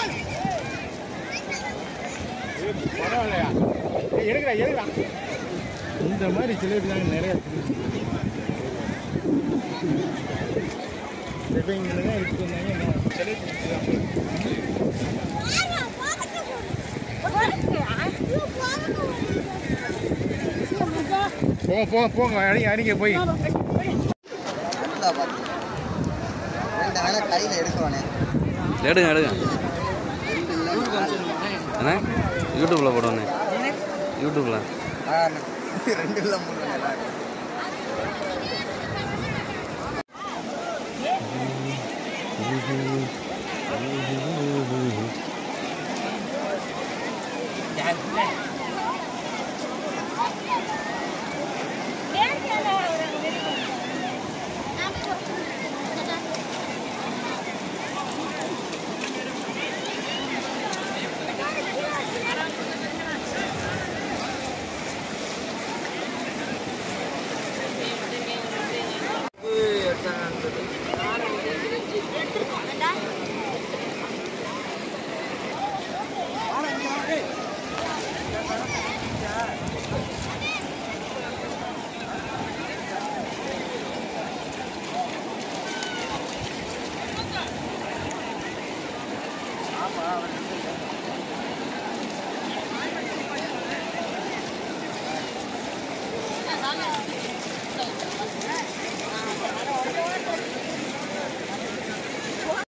பரவாயில்லையா ஏய், எடுக்கடா எடுக்கடா இந்த மாதிரி சிலேபி தாங்க நிறைய இவங்க தான் எடுத்துட்டு வந்தாங்க சிலேபி போங்க போங்க போங்க அடிங்க அடிங்க போய் நல்லா பாத்து ரெண்டு வேணா கையில் எடுக்கவானே எடுங்க எடுங்க என்ன யூடியூப்பில் போடுவானே யூடியூப்பில் ரெண்டு இல்லை மூணு நல்லா இருக்கு